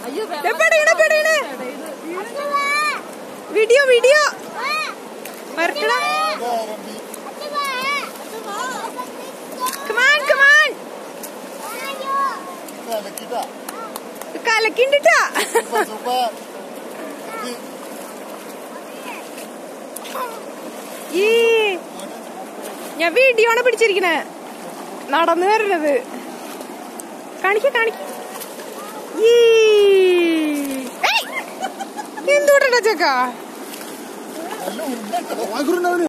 ദേ പെടയണ പെടയണ video video വരട്ടടാ കമാൻ കമാൻ കലക്കിണ്ടിട്ടാ ഈ ഞാൻ വീഡിയോ ആണ് പിടിച്ചിരിക്കണേ നടന്നു വരണത് കാണിക്ക കാണിക്ക ഈ ഏയ്! എന്തുകൊണ്ടാ ചക്ക